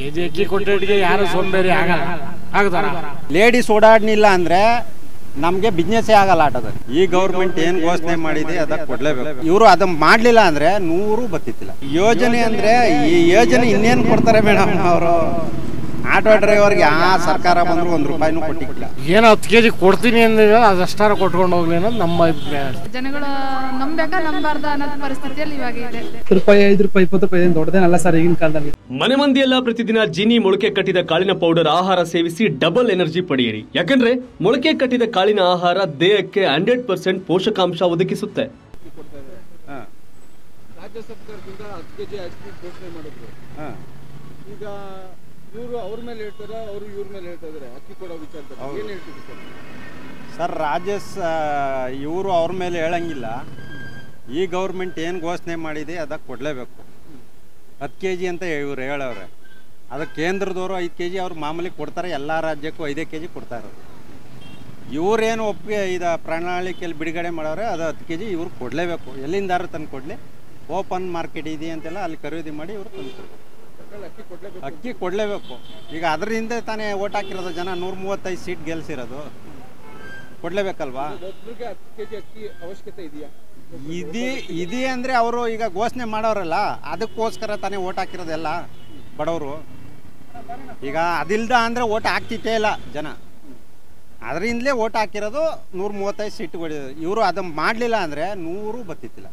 KG ಅಕ್ಕಿ ಕೊಟ್ಟಿಗೆ ಯಾರು ಸೋಂಬೇರಿ ಆಗಲ್ಲ ಆಗದಾರ ಲೇಡೀಸ್ ಓಡಾಡ್ನಿಲ್ಲ ಅಂದ್ರೆ ನಮ್ಗೆ ಬಿಸ್ನೆಸ್ಸೇ ಆಗಲ್ಲ ಆಟೋದಲ್ಲಿ ಈ ಗೌರ್ಮೆಂಟ್ ಏನ್ ಘೋಷಣೆ ಮಾಡಿದೆ ಅದಕ್ಕೆ ಕೊಡ್ಲೇಬೇಕು ಇವರು ಅದನ್ನ ಮಾಡ್ಲಿಲ್ಲ ಅಂದ್ರೆ ನೂರು ಬತ್ತಿತ್ತಿಲ್ಲ ಯೋಜನೆ ಅಂದ್ರೆ ಈ ಯೋಜನೆ ಇನ್ನೇನ್ ಕೊಡ್ತಾರೆ ಮೇಡಮ್ ಅವರು ಆಟೋ ಡ್ರೈವರ್ಗೆ ಆ ಸರ್ಕಾರ ಬಂದ್ರು ಒಂದ್ ರೂಪಾಯಿನೂ ಕೊಟ್ಟಿಲ್ಲ ಏನೋ ಹತ್ತು ಕೆಜಿ ಕೊಡ್ತೀನಿ ಅಂದ್ರೆ ಅದಷ್ಟಾರ ಕೊಟ್ಕೊಂಡು ಹೋಗ್ಲಿ ಅನ್ನೋದು ನಮ್ಮ ಅಭಿಪ್ರಾಯ ಜನಗಳು ನಂಬೇಕಾ ನಂಬಾರ್ದ ಅನ್ನೋದು ಪರಿಸ್ಥಿತಿಯಲ್ಲಿ ಇವಾಗ ಇದೆ ಹತ್ತು ರೂಪಾಯಿ ಐದು ರೂಪಾಯಿ ಇಪ್ಪತ್ತು ರೂಪಾಯಿ ಏನು ದೊಡ್ಡದೇನಲ್ಲ ಸರ್ ಈಗಿನ ಕಾಲದಲ್ಲಿ ಮನೆ ಮಂದಿಯೆಲ್ಲ ಪ್ರತಿದಿನ ಜಿನಿ ಮೊಳಕೆ ಕಟ್ಟಿದ ಕಾಳಿನ ಪೌಡರ್ ಆಹಾರ ಸೇವಿಸಿ ಡಬಲ್ ಎನರ್ಜಿ ಪಡೆಯಿರಿ ಯಾಕಂದ್ರೆ ಮೊಳಕೆ ಕಟ್ಟಿದ ಕಾಳಿನ ಆಹಾರ ದೇಹಕ್ಕೆ ಹಂಡ್ರೆಡ್ ಪರ್ಸೆಂಟ್ ಪೋಷಕಾಂಶ ಒದಗಿಸುತ್ತೆ ಹಾ, ರಾಜ್ಯ ಸರ್ಕಾರದಿಂದ ಹತ್ತು ಕೆಜಿ ಅಕ್ಕಿ ಘೋಷಣೆ ಮಾಡಿದ್ರು ಹಾ. ಈಗ ಇವರು ಅವ್ರ ಮೇಲೆ ಹೇಳ್ತಾರೆ ಅವರು ಇವ್ರ ಮೇಲೆ ಹೇಳ್ತಾ ಇದಾರೆ ಅಕ್ಕಿ ಕೊಡೋ ವಿಚಾರದಲ್ಲಿ ಹೌದು. ಏನ್ ಹೇಳ್ತೀವಿ ಸರ್ ಸರ್ ರಾಜ್ಯ ಇವರು ಅವ್ರ ಮೇಲೆ ಹೇಳಂಗಿಲ್ಲ ಈ ಗೌರ್ಮೆಂಟ್ ಏನು ಘೋಷಣೆ ಮಾಡಿದೆ ಅದಕ್ಕೆ ಕೊಡಲೇಬೇಕು ಹತ್ತು ಕೆ ಜಿ ಅಂತ ಇವ್ರು ಹೇಳವ್ರೆ ಅದಕ್ಕೆ ಕೇಂದ್ರದವರು ಐದು ಕೆ ಜಿ ಅವ್ರು ಮಾಮೂಲಿ ಕೊಡ್ತಾರೆ ಎಲ್ಲ ರಾಜ್ಯಕ್ಕೂ ಐದೇ ಕೆ ಜಿ ಕೊಡ್ತಾ ಇರೋದು ಇವ್ರೇನು ಒಪ್ಪಿಗೆ ಇದು ಪ್ರಣಾಳಿಕೆಯಲ್ಲಿ ಬಿಡುಗಡೆ ಮಾಡವ್ರೆ ಅದು ಹತ್ತು ಕೆ ಜಿ ಇವ್ರು ಕೊಡಲೇಬೇಕು ಎಲ್ಲಿಂದಾರು ತಂದು ಕೊಡಲಿ ಓಪನ್ ಮಾರ್ಕೆಟ್ ಇದೆ ಅಂತೆಲ್ಲ ಅಲ್ಲಿ ಖರೀದಿ ಮಾಡಿ ಇವರು ತಂದು ಕೊಡ್ಬೇಕು ಒಟ್ನಲ್ಲಿ ಅಕ್ಕಿ ಕೊಡ್ಲೇಬೇಕು ಅಕ್ಕಿ ಕೊಡಲೇಬೇಕು ಈಗ ಅದರಿಂದ ತಾನೇ ಓಟ್ ಹಾಕಿರೋದು ಜನ ನೂರ ಮೂವತ್ತೈದು ಸೀಟ್ ಗೆಲ್ಸಿರೋದು ಕೊಡಲೇಬೇಕಲ್ವಾ ಒಬ್ರಿಗೆ ಹತ್ತು ಕೆಜಿ ಅಕ್ಕಿ ಅವಶ್ಯಕತೆ ಇದೆಯಾ ಇದಿ ಇದೆ ಅಂದರೆ ಅವರು ಈಗ ಘೋಷಣೆ ಮಾಡೋರಲ್ಲ ಅದಕ್ಕೋಸ್ಕರ ತಾನೇ ಓಟ್ ಹಾಕಿರೋದೆಲ್ಲ ಬಡವರು ಈಗ ಅದಿಲ್ದ ಅಂದರೆ ಓಟ್ ಹಾಕ್ತಿತ್ತೇ ಇಲ್ಲ ಜನ ಅದರಿಂದಲೇ ಓಟ್ ಹಾಕಿರೋದು ನೂರ ಮೂವತ್ತೈದು ಸೀಟ್ಗಳು ಇವರು ಅದನ್ನು ಮಾಡಲಿಲ್ಲ ಅಂದರೆ ನೂರು ಬತ್ತಿತ್ತಿಲ್ಲ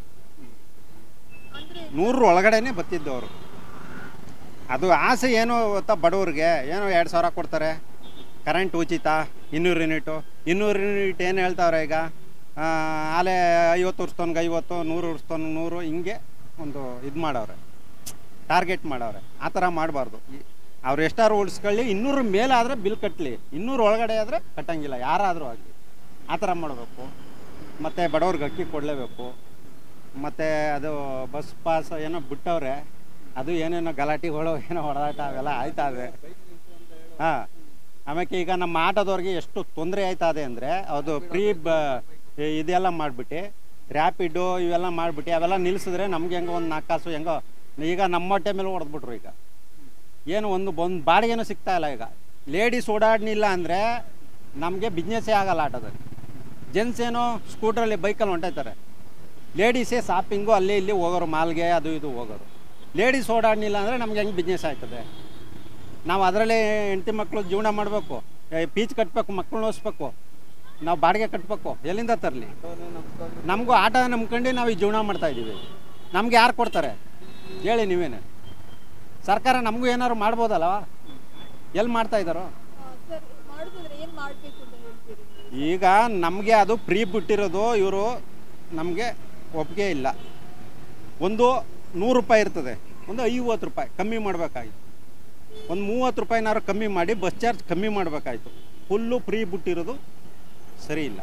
ನೂರು ಒಳಗಡೆನೆ ಬತ್ತಿದ್ದು ಅವರು ಅದು ಆಸೆ ಏನು ಗೊತ್ತಾ ಬಡವ್ರಿಗೆ ಏನೋ ಎರಡು ಸಾವಿರ ಕೊಡ್ತಾರೆ ಕರೆಂಟ್ ಉಚಿತ ಇನ್ನೂರು ಯೂನಿಟು ಇನ್ನೂರು ಯೂನಿಟ್ ಏನು ಹೇಳ್ತಾವ್ರೆ ಈಗ ಆ, ಆಲೆ ಐವತ್ತು ಉರ್ಸ್ತೋನ್ಗೆ ಐವತ್ತು ನೂರು ಉರ್ಸ್ತೋನ್ ನೂರು ಹಿಂಗೆ ಒಂದು ಇದು ಮಾಡವ್ರೆ ಟಾರ್ಗೆಟ್ ಮಾಡವ್ರೆ ಆ ಥರ ಮಾಡಬಾರ್ದು ಅವ್ರು ಎಷ್ಟಾರು ಉಳಿಸ್ಕೊಳ್ಳಿ ಇನ್ನೂರ ಮೇಲೆ ಆದರೆ ಬಿಲ್ ಕಟ್ಟಲಿ ಇನ್ನೂರು ಒಳಗಡೆ ಆದರೆ ಕಟ್ಟಂಗಿಲ್ಲ ಯಾರಾದರೂ ಆಗಲಿ ಆ ಥರ ಮಾಡಬೇಕು ಮತ್ತು ಬಡವ್ರಿಗೆ ಅಕ್ಕಿ ಕೊಡಲೇಬೇಕು ಮತ್ತು ಅದು ಬಸ್ ಪಾಸ್ ಏನೋ ಬಿಟ್ಟವ್ರೆ ಅದು ಏನೇನೋ ಗಲಾಟೆಗಳು ಏನೋ ಹೊಡೆದಾಟ ಅವೆಲ್ಲ ಆಯ್ತಾವೆ ಹಾಂ ಆಮೇಲೆ ಈಗ ನಮ್ಮ ಆಟೋದವ್ರಿಗೆ ಎಷ್ಟು ತೊಂದರೆ ಆಯ್ತದೆ ಅಂದರೆ ಅದು ಪ್ರೀ ಬ ಇದೆಲ್ಲ ಮಾಡಿಬಿಟ್ಟು ರ್ಯಾಪಿಡು ಇವೆಲ್ಲ ಮಾಡಿಬಿಟ್ಟು ಅವೆಲ್ಲ ನಿಲ್ಲಿಸಿದ್ರೆ ನಮ್ಗೆ ಹೆಂಗೋ ಒಂದು ನಾಲ್ಕು ಕಾಸು ಹೆಂಗೋ ಈಗ ನಮ್ಮ ಹೊಟ್ಟೆ ಮೇಲೆ ಹೊಡೆದ್ಬಿಟ್ರು ಈಗ ಏನು ಒಂದು ಒಂದು ಬಾಡಿಗೆನೂ ಸಿಗ್ತಾ ಇಲ್ಲ ಈಗ ಲೇಡೀಸ್ ಓಡಾಡ್ನಿಲ್ಲ ಅಂದರೆ ನಮಗೆ ಬಿಸ್ನೆಸ್ಸೇ ಆಗಲ್ಲ ಆಟೋದಲ್ಲಿ ಜೆಂಟ್ಸ್ ಏನೋ ಸ್ಕೂಟ್ರಲ್ಲಿ ಬೈಕಲ್ಲಿ ಹೊಂಟೈತಾರೆ ಲೇಡೀಸೇ ಶಾಪಿಂಗು ಅಲ್ಲಿ ಇಲ್ಲಿ ಹೋಗೋರು ಮಾಲ್ಗೆ ಅದು ಇದು ಹೋಗೋರು ಲೇಡೀಸ್ ಓಡಾಡ್ನಿಲ್ಲ ಅಂದರೆ ನಮ್ಗೆ ಹೆಂಗೆ ಬಿಸ್ನೆಸ್ ಆಯ್ತದೆ ನಾವು ಅದರಲ್ಲೇ ಹೆಂಡತಿ ಮಕ್ಕಳು ಜೀವನ ಮಾಡಬೇಕು ಪೀಚ್ ಕಟ್ಟಬೇಕು ಮಕ್ಕಳನ್ನ ಓದಿಸ್ಬೇಕು ನಾವು ಬಾಡಿಗೆ ಕಟ್ಟಬೇಕು ಎಲ್ಲಿಂದ ತರಲಿ ನಮಗೂ ಆಟ ನಂಬ್ಕೊಂಡು ನಾವು ಈ ಜೀವನ ಮಾಡ್ತಾ ಇದ್ದೀವಿ ನಮ್ಗೆ ಯಾರು ಕೊಡ್ತಾರೆ ಹೇಳಿ ನೀವೇನು ಸರ್ಕಾರ ನಮಗೂ ಏನಾದ್ರು ಮಾಡ್ಬೋದಲ್ಲ ಎಲ್ಲಿ ಮಾಡ್ತಾ ಇದ್ದಾರೋ ಸರ್ ಮಾಡೋದಾದ್ರೆ ಏನ್ ಮಾಡ್ಬೇಕು ಅಂತ ಹೇಳ್ತೀರಿ ಈಗ ನಮಗೆ ಅದು ಫ್ರೀ ಬಿಟ್ಟಿರೋದು ಇವರು ನಮಗೆ ಒಪ್ಪಿಗೆ ಇಲ್ಲ ಒಂದು ನೂರು ರೂಪಾಯಿ ಇರ್ತದೆ ಒಂದು ಐವತ್ತು ರೂಪಾಯಿ ಕಮ್ಮಿ ಮಾಡಬೇಕಾಗಿತ್ತು ಒಂದು ಮೂವತ್ತು ರೂಪಾಯಿನಾರು ಕಮ್ಮಿ ಮಾಡಿ ಬಸ್ ಚಾರ್ಜ್ ಕಮ್ಮಿ ಮಾಡಬೇಕಾಯ್ತು ಫುಲ್ಲು ಫ್ರೀ ಬಿಟ್ಟಿರೋದು ಸರಿ ಇಲ್ಲ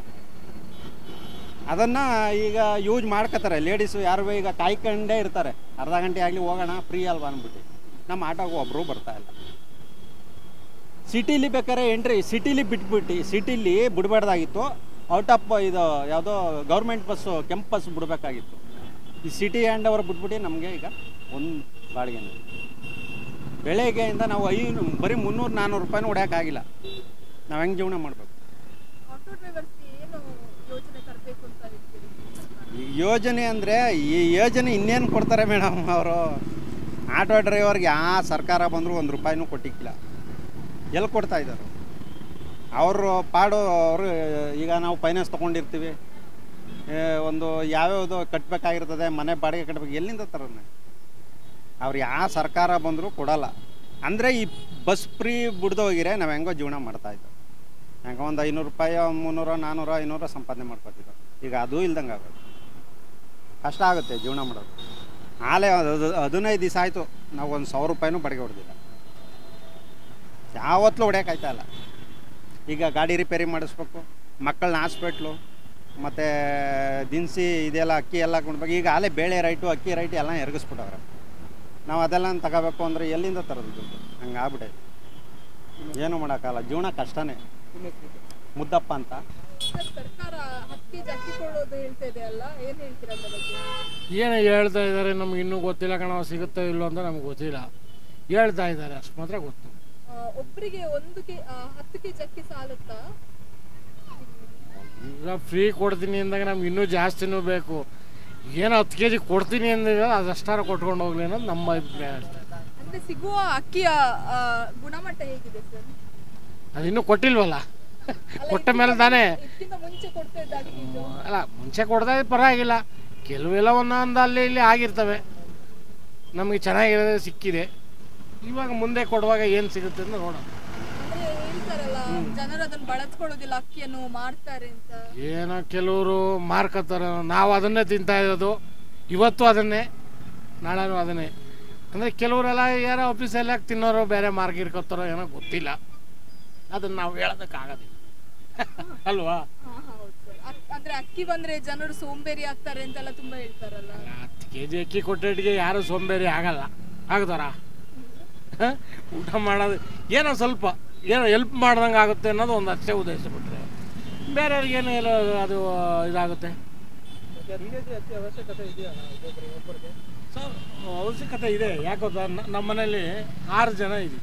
ಅದನ್ನು ಈಗ ಯೂಸ್ ಮಾಡ್ಕೋತಾರೆ ಲೇಡೀಸು ಯಾರು ಈಗ ಕಾಯ್ಕೊಂಡೇ ಇರ್ತಾರೆ ಅರ್ಧ ಗಂಟೆ ಆಗಲಿ ಹೋಗೋಣ ಫ್ರೀ ಅಲ್ವಾ ಅಂದ್ಬಿಟ್ಟು ನಮ್ಮ ಆಟೋಗೆ ಒಬ್ಬರು ಬರ್ತಾ ಇಲ್ಲ ಸಿಟಿಲಿ ಬೇಕಾದ್ರೆ ಎಂಟ್ರಿ ಸಿಟಿಲಿ ಬಿಟ್ಬಿಟ್ಟು ಸಿಟಿಲಿ ಬಿಡಬಾರ್ದಾಗಿತ್ತು ಔಟ್ ಆಫ್ ಇದು ಯಾವುದೋ ಗೌರ್ಮೆಂಟ್ ಬಸ್ಸು ಕೆಂಪು ಬಸ್ ಬಿಡಬೇಕಾಗಿತ್ತು ಈ ಸಿಟಿ ಹ್ಯಾಂಡ್ ಓವರ್ ಬಿಟ್ಬಿಟ್ಟು ನಮಗೆ ಈಗ ಒಂದು ಬಾಡಿಗೆ ಬೆಳಗ್ಗೆಯಿಂದ ನಾವು ಐನು ಬರೀ ಮುನ್ನೂರು ನಾನ್ನೂರು ರೂಪಾಯಿನೂ ಹೊಡ್ಯೋಕ್ಕಾಗಿಲ್ಲ ನಾವು ಹೆಂಗೆ ಜೀವನ ಮಾಡಬೇಕು ಆಟೋ ಡ್ರೈವರ್ಸ್ಗೆ ಏನು ಯೋಜನೆ ತರಬೇಕು ಅಂತ ಹೇಳ್ತೀರಿ ಈ ಯೋಜನೆ ಅಂದರೆ ಈ ಯೋಜನೆ ಇನ್ನೇನು ಕೊಡ್ತಾರೆ ಮೇಡಮ್ ಅವರು ಆಟೋ ಡ್ರೈವರ್ಗೆ ಆ ಸರ್ಕಾರ ಬಂದರೂ ಒಂದು ರೂಪಾಯಿನೂ ಕೊಟ್ಟಿಕ್ಕಿಲ್ಲ ಎಲ್ಲಿ ಕೊಡ್ತಾ ಇದ್ದಾರೆ ಅವರು ಪಾಡು ಅವರು ಈಗ ನಾವು ಫೈನಾನ್ಸ್ ತೊಗೊಂಡಿರ್ತೀವಿ ಏ, ಒಂದು ಯಾವ್ಯಾವುದು ಕಟ್ಟಬೇಕಾಗಿರ್ತದೆ ಮನೆ ಬಾಡಿಗೆ ಕಟ್ಟಬೇಕು ಎಲ್ಲಿಂದ ತರೋಣ ಅವ್ರು ಯಾವ ಸರ್ಕಾರ ಬಂದರೂ ಕೊಡಲ್ಲ ಅಂದರೆ ಈ ಬಸ್ ಫ್ರೀ ಬಿಡ್ದೋಗಿರೆ ನಾವು ಹೆಂಗೋ ಜೀವನ ಮಾಡ್ತಾಯಿದ್ದೋ ಹೆಂಗೋ ಒಂದು ಐನೂರು ರೂಪಾಯಿ ಮುನ್ನೂರು ನಾನ್ನೂರು ಐನೂರು ಸಂಪಾದನೆ ಮಾಡ್ಕೊತಿದ್ದೋ ಈಗ ಅದೂ ಇಲ್ದಂಗೆ ಆಗೋದು ಕಷ್ಟ ಆಗುತ್ತೆ ಜೀವನ ಮಾಡೋದು ಆಲೇ ಅದು ಹದಿನೈದು ದಿವಸ ಆಯಿತು ನಾವು ಒಂದು ಸಾವಿರ ರೂಪಾಯಿನೂ ಬಾಡಿಗೆ ಹೊಡೆದಿಲ್ಲ ಯಾವತ್ತೂ ಹೊಡ್ಯೋಕ್ಕಾಯ್ತಾ ಇಲ್ಲ ಈಗ ಗಾಡಿ ರಿಪೇರಿ ಮಾಡಿಸ್ಬೇಕು ಮಕ್ಕಳನ್ನ ಹಾಸ್ಪಿಟ್ಲು ಮತ್ತು ದಿನಸಿ ಇದೆಲ್ಲ ಅಕ್ಕಿ ಎಲ್ಲ ಕೊಡ್ಬೇಕು ಈಗ ಆಲೇ ಬೇಳೆ ರೈಟು ಅಕ್ಕಿ ರೈಟು ಎಲ್ಲ ಎರಗಿಸ್ಬಿಟ್ಟವ್ರೆ ನಾವು ಅದೆಲ್ಲ ತಗೋಬೇಕು ಅಂದರೆ ಎಲ್ಲಿಂದ ತರೋದು ದುಡ್ಡು ಹಂಗೆ ಆಗ್ಬಿಟ್ಟೈತೆ ಏನೂ ಮಾಡೋಕ್ಕಲ್ಲ ಜೀವನ ಕಷ್ಟನೇ ಮುದ್ದಪ್ಪ ಅಂತ ಸರ್ ಸರ್ಕಾರ ಹತ್ತು ಕೆಜಿ ಅಕ್ಕಿ ಕೊಡೋದು ಹೇಳ್ತಾ ಇದೆ ಅಲ್ಲ ಏನ್ ಹೇಳ್ತೀರಾ ಅದ್ರ ಬಗ್ಗೆ ಏನು ಹೇಳ್ತಾ ಇದ್ದಾರೆ ನಮ್ಗೆ ಇನ್ನೂ ಗೊತ್ತಿಲ್ಲ ಕಣ ಸಿಗುತ್ತೋ ಇಲ್ಲೋ ಅಂತ ನಮ್ಗೆ ಗೊತ್ತಿಲ್ಲ ಹೇಳ್ತಾ ಇದ್ದಾರೆ ಅಷ್ಟು ಮಾತ್ರ ಗೊತ್ತು ಆ, ಒಬ್ರಿಗೆ ಒಂದು ಕೆ ಆ, ಹತ್ತು ಕೆಜಿ ಅಕ್ಕಿ ಸಾಲುತ್ತಾ ಈಗ ಫ್ರೀ ಕೊಡ್ತೀನಿ ಅಂದಾಗ ನಮ್ಗೆ ಇನ್ನೂ ಜಾಸ್ತಿನೂ ಬೇಕು ಏನೋ ಹತ್ತು ಕೆ ಜಿ ಕೊಡ್ತೀನಿ ಅಂದಾಗ ಅದಷ್ಟಾರ ಕೊಟ್ಕೊಂಡು ಹೋಗ್ಲಿ ಅನ್ನೋದು ನಮ್ಮ ಅಭಿಪ್ರಾಯ ಅಷ್ಟೇ ಅಂದ್ರೆ ಸಿಗುವ ಅಕ್ಕಿಯ ಆ, ಗುಣಮಟ್ಟ ಹೇಗಿದೆ ಸರ್ ಅದು ಇನ್ನೂ ಕೊಟ್ಟಿಲ್ವಲ್ಲ ಕೊಟ್ಟ ಮೇಲೆ ತಾನೇ ಇದಕ್ಕಿಂತ ಮುಂಚೆ ಕೊಡ್ತಾ ಇದ್ದ ಅಕ್ಕಿ ಇದು? ಅಲ್ಲ ಮುಂಚೆ ಕೊಡ್ತಾ ಇದ್ದು ಪರವಾಗಿಲ್ಲ ಕೆಲವೆಲ್ಲ ಒಂದೊಂದು ಅಲ್ಲಿ ಇಲ್ಲಿ ಆಗಿರ್ತವೆ ನಮಗೆ ಚೆನ್ನಾಗಿರೋದೇ ಸಿಕ್ಕಿದೆ ಇವಾಗ ಮುಂದೆ ಕೊಡುವಾಗ ಏನು ಸಿಗುತ್ತೆ ಅಂತ ನೋಡೋಣ ಅಂದ್ರೆ ಹೇಳ್ತಾರಲ್ಲ ಜನರು ಅದನ್ನ ಬಳಸ್ಕೊಳ್ಳೋದಿಲ್ಲ ಅಕ್ಕಿಯನ್ನು ಮಾರ್ತಾರೆ ಅಂತ ಏನೋ ಕೆಲವರು ಮಾರ್ಕತ್ತಾರೆ ನಾವು ಅದನ್ನೇ ತಿಂತಾ ಇರೋದು ಇವತ್ತು ಅದನ್ನೇ ನಾಳೆನೂ ಅದನ್ನೇ ಅಂದರೆ ಕೆಲವರೆಲ್ಲ ಯಾರೋ ಆಫೀಸಲ್ಲಿ ಯಾಕೆ ತಿನ್ನೋರು ಬೇರೆ ಮಾರ್ಕ್ ಇರ್ಕೊತಾರೋ ಏನೋ ಗೊತ್ತಿಲ್ಲ ಅದನ್ನು ನಾವು ಹೇಳೋದಕ್ಕಾಗೋದಿಲ್ಲ ಅಲ್ವಾ ಹಾ, ಹೌದು ಸರ್ ಅಕ್- ಅಂದ್ರೆ ಅಕ್ಕಿ ಬಂದ್ರೆ ಜನರು ಸೋಂಬೇರಿ ಆಗ್ತಾರೆ ಅಂತೆಲ್ಲ ತುಂಬಾ ಹೇಳ್ತಾರಲ್ಲ ಹತ್ತು ಕೆ ಜಿ ಅಕ್ಕಿ ಕೊಟ್ಟಿಟ್ಟಿಗೆ ಯಾರು ಸೋಂಬೇರಿ ಆಗಲ್ಲ ಆಗ್ತಾರ ಊಟ ಮಾಡೋದು ಏನೋ ಸ್ವಲ್ಪ ಏನೋ ಹೆಲ್ಪ್ ಮಾಡ್ದಂಗೆ ಆಗುತ್ತೆ ಅನ್ನೋದು ಒಂದು ಅಷ್ಟೇ ಉದ್ದೇಶ ಬಿಟ್ಟರೆ ಬೇರೆಯವ್ರಿಗೇನು ಎಲ್ಲ ಅದು ಇದಾಗುತ್ತೆ ಹತ್ತು ಕೆಜಿ ಅಕ್ಕಿ ಅವಶ್ಯಕತೆ ಇದೆಯಾ ಒಬ್ಬೊಬ್ರು ಒಬ್ಬರಿಗೆ ಸೊ ಅವಶ್ಯಕತೆ ಇದೆ ಯಾಕೆ ಗೊತ್ತಾ ನ- ನಮ್ಮ ಮನೇಲಿ ಆರು ಜನ ಇದ್ದೀವಿ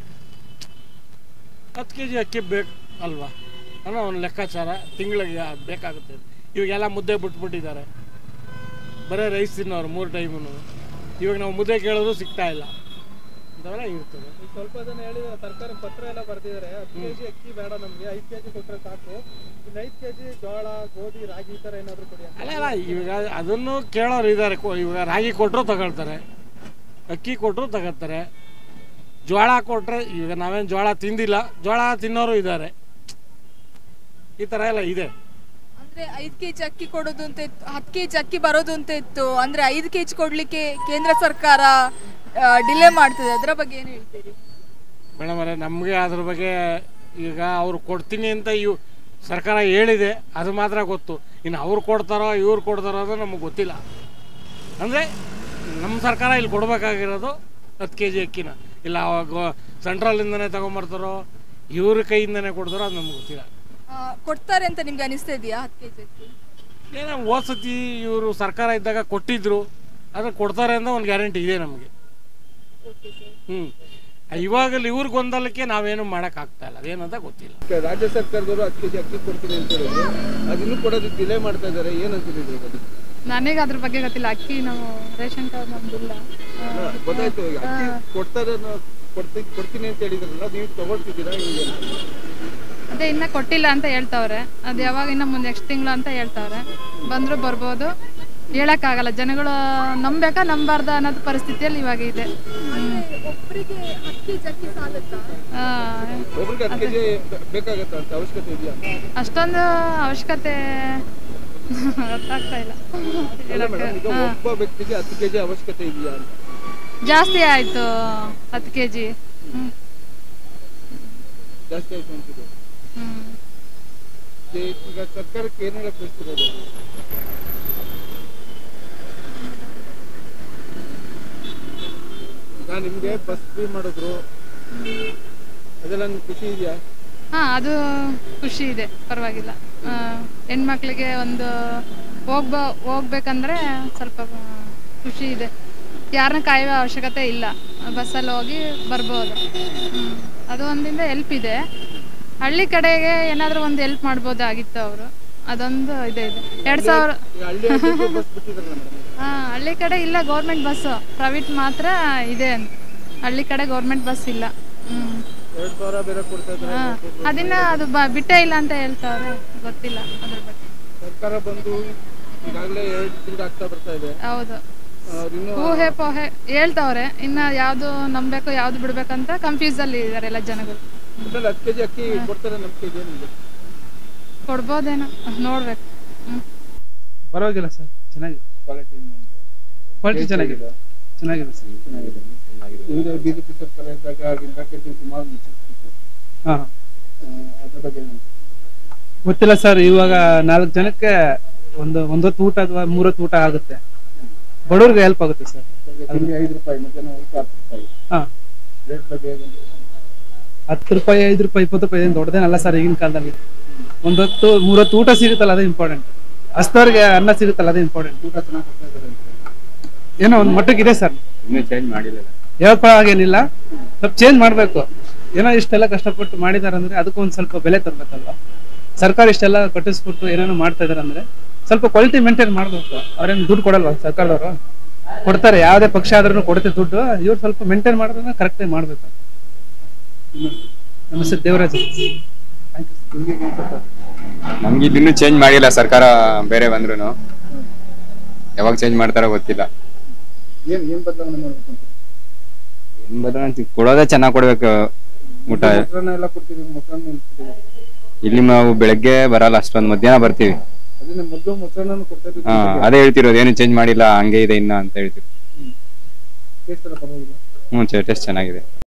ಹತ್ತು ಕೆ ಜಿ ಅಕ್ಕಿ ಬೇಕು ಅಲ್ವಾ ಅನ್ನೋ ಒಂದು ಲೆಕ್ಕಾಚಾರ ತಿಂಗಳಿಗೆ ಬೇಕಾಗುತ್ತೆ ಇವಾಗೆಲ್ಲ ಮುದ್ದೆ ಬಿಟ್ಬಿಟ್ಟಿದ್ದಾರೆ ಬರೀ ರೈಸ್ ತಿನ್ನೋರು ಮೂರು ಟೈಮು ಇವಾಗ ನಾವು ಮುದ್ದೆ ಕೇಳಿದ್ರು ಸಿಗ್ತಾ ಇಲ್ಲ ಅಂಥವೆಲ್ಲ ಇರ್ತದೆ ಈಗ ಸ್ವಲ್ಪ ಜನ ಹೇಳಿದ್ರೆ ಸರ್ಕಾರ ಪತ್ರ ಎಲ್ಲ ಬರ್ದಿದ್ದಾರೆ ಹತ್ತು ಕೆಜಿ ಅಕ್ಕಿ ಬೇಡ ನಮ್ಗೆ ಐದು ಕೆಜಿ ಕೊಟ್ರೆ ಸಾಕು ಇನ್ನು ಐದು ಕೆಜಿ ಜೋಳ ಗೋಧಿ ರಾಗಿ ಈ ತರ ಏನಾದ್ರು ಕೊಡಿ ಅಂತ ಅಲ್ಲ ಅಲ್ಲ ಇವಾಗ ಅದನ್ನು ಕೇಳೋರು ಇದ್ದಾರೆ ಇವಾಗ ರಾಗಿ ಕೊಟ್ಟರು ತಗೊಳ್ತಾರೆ ಅಕ್ಕಿ ಕೊಟ್ಟರು ತಗೊಳ್ತಾರೆ ಜೋಳ ಕೊಟ್ಟರೆ ಈಗ ನಾವೇನು ಜೋಳ ತಿಂದಿಲ್ಲ ಜೋಳ ತಿನ್ನೋರು ಇದ್ದಾರೆ ಈ ಥರ ಎಲ್ಲ ಇದೆ ಅಂದ್ರೆ ಐದ್ ಕೆಜಿ ಅಕ್ಕಿ ಕೊಡೋದು ಅಂತ ಇತ್ತು ಹತ್ತು ಕೆಜಿ ಅಕ್ಕಿ ಬರೋದು ಅಂತ ಇತ್ತು ಅಂದ್ರೆ ಐದು ಕೆಜಿ ಕೊಡ್ಲಿಕ್ಕೆ ಕೇಂದ್ರ ಸರ್ಕಾರ ಡಿಲೇ ಮಾಡ್ತದೆ ಅದರ ಬಗ್ಗೆ ಏನ್ ಹೇಳ್ತೀರಿ ಮೇಡಮ್ ಅವರೇ ನಮಗೆ ಅದ್ರ ಬಗ್ಗೆ ಈಗ ಅವ್ರು ಕೊಡ್ತೀನಿ ಅಂತ ಇವು ಸರ್ಕಾರ ಹೇಳಿದೆ ಅದು ಮಾತ್ರ ಗೊತ್ತು ಇನ್ನು ಅವ್ರು ಕೊಡ್ತಾರೋ ಇವ್ರು ಕೊಡ್ತಾರೋ ಅದು ನಮಗೆ ಗೊತ್ತಿಲ್ಲ ಅಂದರೆ ನಮ್ಮ ಸರ್ಕಾರ ಇಲ್ಲಿ ಕೊಡಬೇಕಾಗಿರೋದು ಹತ್ತು ಕೆ ಜಿ ಅಕ್ಕಿನ ಇಲ್ಲ ಅವಾಗ ಸೆಂಟ್ರಲಿಂದನೇ ತೊಗೊಂಬರ್ತಾರೋ ಇವ್ರ ಕೈಯಿಂದನೇ ಕೊಡ್ತಾರೋ ಅದು ನಮ್ಗೆ ಗೊತ್ತಿಲ್ಲ ಆ, ಕೊಡ್ತಾರೆ ಅಂತ ನಿಮ್ಗೆ ಅನಿಸ್ತಾ ಇದೆಯಾ ಹತ್ತು ಕೆಜಿ ಅಕ್ಕಿ ಏನೋ ಹೋದ ಸತಿ ಇವರು ಸರ್ಕಾರ ಇದ್ದಾಗ ಕೊಟ್ಟಿದ್ರು ಆದರೆ ಕೊಡ್ತಾರೆ ಅಂತ ಒಂದು ಗ್ಯಾರಂಟಿ ಇದೆ ನಮಗೆ ಓಕೆ ಸರ್ ಹ್ಞೂ ಇವಾಗಲ್ಲಿ ಇವ್ರ ಗೊಂದಲಕ್ಕೆ ನಾವೇನು ಮಾಡೋಕ್ಕಾಗ್ತಾ ಇಲ್ಲ ಅದೇನಂತ ಗೊತ್ತಿಲ್ಲ ರಾಜ್ಯ ಸರ್ಕಾರದವರು ಹತ್ತು ಕೆಜಿ ಅಕ್ಕಿ ಕೊಡ್ತೀನಿ ಅಂತ ಹೇಳಿದ್ರು ಅದನ್ನು ಕೊಡೋದಕ್ಕೆ ಡಿಲೇ ಮಾಡ್ತಾ ಇದ್ದಾರೆ ಏನಂತಿದ್ರು ಅದು ನನಗೆ ಅದ್ರ ಬಗ್ಗೆ ಗೊತ್ತಿಲ್ಲ ಅಕ್ಕಿ ನಾವು ರೇಷನ್ ಕಾರ್ಡ್ ನಮ್ದಿಲ್ಲ ಅಲ್ಲ, ಗೊತ್ತಾಯ್ತು ಈಗ ಅಕ್ಕಿ ಕೊಡ್ತಾರೆ ಅನ್ನೋ- ಕೊಡ್ತಿ ಕೊಡ್ತೀನಿ ಅಂತ ಹೇಳಿದ್ರಲ್ಲ ನೀವು ತಗೊಳ್ತಿದ್ದೀರಾ ಹಿಂಗೆ ಅದೇ ಇನ್ನ ಕೊಟ್ಟಿಲ್ಲ ಅಂತ ಹೇಳ್ತಾವ್ರೆ ಅದು ಯಾವಾಗ ಇನ್ನ ಮುಂದೆ ನೆಕ್ಸ್ಟ್ ತಿಂಗಳು ಅಂತ ಹೇಳ್ತಾವ್ರೆ ಬಂದ್ರು ಬರ್ಬೋದು ಹೇಳಕ್ಕಾಗಲ್ಲ ಜನಗಳು ನಂಬೇಕಾ ನಂಬಾರ್ದ ಅನ್ನೋದು ಪರಿಸ್ಥಿತಿಯಲ್ಲಿ ಇವಾಗ ಇದೆ ಒಬ್ಬರಿಗೆ ಹತ್ತು ಕೆಜಿ ಅಕ್ಕಿ ಸಾಲುತ್ತಾ ಆ, ಒಬ್ರಿಗೆ ಹತ್ತು ಕೆಜಿ ಬೇಕಾಗತ್ತಾ ಅಂತ ಅವಶ್ಯಕತೆ ಇದೆಯಾ ಅಷ್ಟೊಂದು ಅವಶ್ಯಕತೆ ಗೊತ್ತಾಗ್ತಾ ಇಲ್ಲ ಅಲ್ಲ ಹೇಳಕ್ಕೆ. ಮೇಡಮ್ ಈಗ ಹಾ. ಒಬ್ಬ ವ್ಯಕ್ತಿಗೆ ಹತ್ತು ಕೆಜಿ ಅವಶ್ಯಕತೆ ಇದೆಯಾ ಅಂತ ಜಾಸ್ತಿ ಆಯ್ತು ಹತ್ತು ಕೆ ಜಿ ಜಾಸ್ತಿ ಆಯ್ತು ಅಂತಿದೆ ಈ- ಈಗ ಸರ್ಕಾರಕ್ಕೆ ಏನ್ ಹೇಳಕ್ ಬಯಸ್ತಿರೋದು ಈಗ ನಿಮ್ಗೆ ಬಸ್ ಫ್ರೀ ಮಾಡಿದ್ರು ಅದೆಲ್ಲ ನಿಮ್ಗೆ ಖುಷಿ ಇದೆಯಾ ಹಾ ಅದು ಖುಷಿ ಇದೆ ಪರವಾಗಿಲ್ಲ ಆ, ಹೆಣ್ಮಕ್ಳಿಗೆ ಒಂದು ಹೋಗ್ಬ ಹೋಗ್ಬೇಕಂದ್ರೆ ಸ್ವಲ್ಪ ಆ, ಖುಷಿ ಇದೆ ಯಾರನ್ನ ಕಾಯುವ ಅವಶ್ಯಕತೆ ಇಲ್ಲ ಬಸ್ಸಲ್ಲಿ ಹೋಗಿ ಬರ್ಬೋದು ಹ್ಮ್. ಅದು ಒಂದಿಂದ ಹೆಲ್ಪ್ ಇದೆ ಹಳ್ಳಿ ಕಡೆಗೆ ಏನಾದರೂ ಒಂದು ಹೆಲ್ಪ್ ಮಾಡ್ಬೋದಾಗಿತ್ತು ಅವರು ಅದೊಂದು ಇದೆ ಇದೆ ಎರಡು ಸಾವಿರ ಈಗ ಹಳ್ಳಿ ಹಳ್ಳಿಗೂ ಬಸ್ ಬಿಟ್ಟಿದ್ರಲ್ಲ ಮೇಡಮ್ ಹಾ ಹಳ್ಳಿ ಕಡೆ ಇಲ್ಲ ಗೌರ್ಮೆಂಟ್ ಬಸ್ಸು ಪ್ರೈವೇಟ್ ಮಾತ್ರ ಇದೆ ಅಂತ ಹಳ್ಳಿ ಕಡೆ ಗೌರ್ಮೆಂಟ್ ಬಸ್ ಇಲ್ಲ ಹ್ಮ್ ಎರಡ್ ಸಾವಿರ ಬೇರೆ ಕೊಡ್ತಾ ಇದ್ದಾರೆ ಹಾ ಅದನ್ನ ಅದು ಬ- ಬಿಟ್ಟೇ ಇಲ್ಲ ಅಂತ ಹೇಳ್ತಾವ್ರೆ ಗೊತ್ತಿಲ್ಲ ಅದ್ರ ಬಗ್ಗೆ ಸರ್ಕಾರ ಬಂದು ಈಗಾಗಲೇ ಎರಡು ತಿಂಗಳು ಆಗ್ತಾ ಬರ್ತಾ ಇದೆ ಹೌದು ಅವ್ರು ಇನ್ನೂ ಊಹೆ ಪೋಹೆ ಹೇಳ್ತಾವ್ರೆ ಇನ್ನ ಯಾವ್ದು ನಂಬೇಕು ಯಾವ್ದು ಬಿಡ್ಬೇಕಂತ ಕನ್ಫ್ಯೂಸ್ ಅಲ್ಲಿ ಇದಾರೆ ಎಲ್ಲ ಜನಗಳು ಒಟ್ನಲ್ಲಿ ಹತ್ತು ಕೆಜಿ ಅಕ್ಕಿ ಕೊಡ್ತಾರೆ ನಮ್ಮ ಕೆಜಿ ಏನಿದೆ ಕೊಡ್ಬೋದೇನೋ ನೋಡ್ಬೇಕು ಹ್ಮ್ ಪರವಾಗಿಲ್ಲ ಸರ್ ಚೆನ್ನಾಗಿದೆ ಕ್ವಾಲಿಟಿ ಕ್ವಾಲಿಟಿ ಚೆನ್ನಾಗಿದೆ ಚೆನ್ನಾಗಿದೆ ಸರ್ ಹಿಂದೆ ಬಿಜೆಪಿ ಸರ್ಕಾರ ಇದ್ದಾಗ ಆಗಿಂದ ಕೆಜಿ ಸುಮಾರು ಮುಚ್ಚಿಸ್ತಿತ್ತು ಹಾಂ ಆ, ಅದ್ರ ಬಗ್ಗೆ ಏನು ಗೊತ್ತಿಲ್ಲ ಸರ್ ಇವಾಗ ನಾಲ್ಕು ಜನಕ್ಕೆ ಒಂದು ಒಂದೊತ್ತು ಊಟ ಅಥವಾ ಮೂರೊತ್ತು ಊಟ ಆಗುತ್ತೆ ಬಡವ್ರಿಗೆ ಹೆಲ್ಪ್ ಆಗುತ್ತೆ ಸರ್ ತಿಂಡಿ ಐದು ರೂಪಾಯಿ ಮಧ್ಯಾಹ್ನ ಊಟ ಹತ್ತು ರೂಪಾಯಿ ಹಾಂ ರೇಟ್ ಬಗ್ಗೆ ಹೇಗೆ ಹತ್ತು ರೂಪಾಯಿ ಐದು ರೂಪಾಯಿ ಇಪ್ಪತ್ತು ರೂಪಾಯಿ ಏನು ದೊಡ್ಡದೇನಲ್ಲ ಸರ್ ಈಗಿನ ಕಾಲದಲ್ಲಿ ಒಂದೊತ್ತು ಮೂರೊತ್ತು ಊಟ ಸಿಗುತ್ತಲ್ಲ ಅದೇ ಇಂಪಾರ್ಟೆಂಟ್ ಹಸ್ತವ್ರಿಗೆ ಅನ್ನ ಸಿಗುತ್ತಲ್ಲ ಅದೇ ಇಂಪಾರ್ಟೆಂಟ್ ಊಟ ಚೆನ್ನಾಗಿ ಕೊಡ್ತಾ ಇದ್ದಾರೆ ಅಂತ ಏನೋ ಒಂದು ಮಟ್ಟಕ್ಕೆ ಇದೆ ಸರ್ ಇನ್ನೂ ಚೇಂಜ್ ಮಾಡಿಲ್ಲ ಹೇಳ್ಕೊಳಾಗೇನಿಲ್ಲ ಸ್ವಲ್ಪ ಚೇಂಜ್ ಮಾಡಬೇಕು ಏನೋ ಇಷ್ಟೆಲ್ಲ ಕಷ್ಟಪಟ್ಟು ಮಾಡಿದಾರೆ ಅಂದ್ರೆ ಅದಕ್ಕೂ ಒಂದು ಸ್ವಲ್ಪ ಬೆಲೆ ತರಬೇಕಲ್ವಾ ಸರ್ಕಾರ ಇಷ್ಟೆಲ್ಲ ಕಟ್ಟಿಸ್ಬಿಟ್ಟು ಏನೇನೋ ಮಾಡ್ತಾ ಇದಾರೆ ಅಂದ್ರೆ ಸ್ವಲ್ಪ ಕ್ವಾಲಿಟಿ ಮೇಂಟೈನ್ ಮಾಡ್ಬೇಕು ಅವ್ರೇನು ದುಡ್ಡು ಕೊಡಲ್ವಾ ಸರ್ಕಾರದವರು ಕೊಡ್ತಾರೆ ಯಾವುದೇ ಪಕ್ಷ ಆದ್ರೂ ಕೊಡುತ್ತೆ ದುಡ್ಡು ಇವ್ರು ಸ್ವಲ್ಪ ಮೇಂಟೈನ್ ಮಾಡೋದನ್ನ ಕರೆಕ್ಟಾಗಿ ಮಾಡ್ಬೇಕು ನಮಸ್ತೆ ದೇವರಾಜ್ ನಮ್ಗೆ ಇದನ್ನು ಚೇಂಜ್ ಮಾಡಿಲ್ಲ ಸರ್ಕಾರ ಬೇರೆ ಬಂದ್ರು ಯಾವಾಗ ಚೇಂಜ್ ಮಾಡ್ತಾರೋ ಗೊತ್ತಿಲ್ಲ ಏನ್ ಏನ್ ಬದಲಾವಣೆ ಮಾಡ್ಬೇಕು ಅಂತ ಏನ್ ಬದಲಾವಣೆ ಕೊಡೋದೇ ಚೆನ್ನಾಗ್ ಕೊಡ್ಬೇಕು ಊಟ ಮೊಸರನ್ನ ಎಲ್ಲ ಕೊಡ್ತೀವಿ ಮೊಸರನ್ನ ನಿಲ್ಸ್ಬಿಟ್ಟಿದ್ದಾರೆ. ಇಲ್ಲಿ ನಾವು ಬೆಳಗ್ಗೆ ಬರಲ್ಲ ಅಷ್ಟೊಂದು ಮಧ್ಯಾಹ್ನ ಬರ್ತೀವಿ ಅದನ್ನ ಮೊದಲು ಮೊಸರನ್ನ ಕೊಡ್ತಾ ಇದ್ರು ಹಾ ಅದೇ ಹೇಳ್ತಿರೋದು ಏನು ಚೇಂಜ್ ಮಾಡಿಲ್ಲ ಹಂಗೆ ಇದೆ ಇನ್ನ ಅಂತ ಹೇಳ್ತೀವಿ ಟೇಸ್ಟ್ ಎಲ್ಲ ಪರವಾಗಿಲ್ಲ ಹ್ಞೂ ಟೇಸ್ಟ್ ಚೆನ್ನಾಗಿದೆ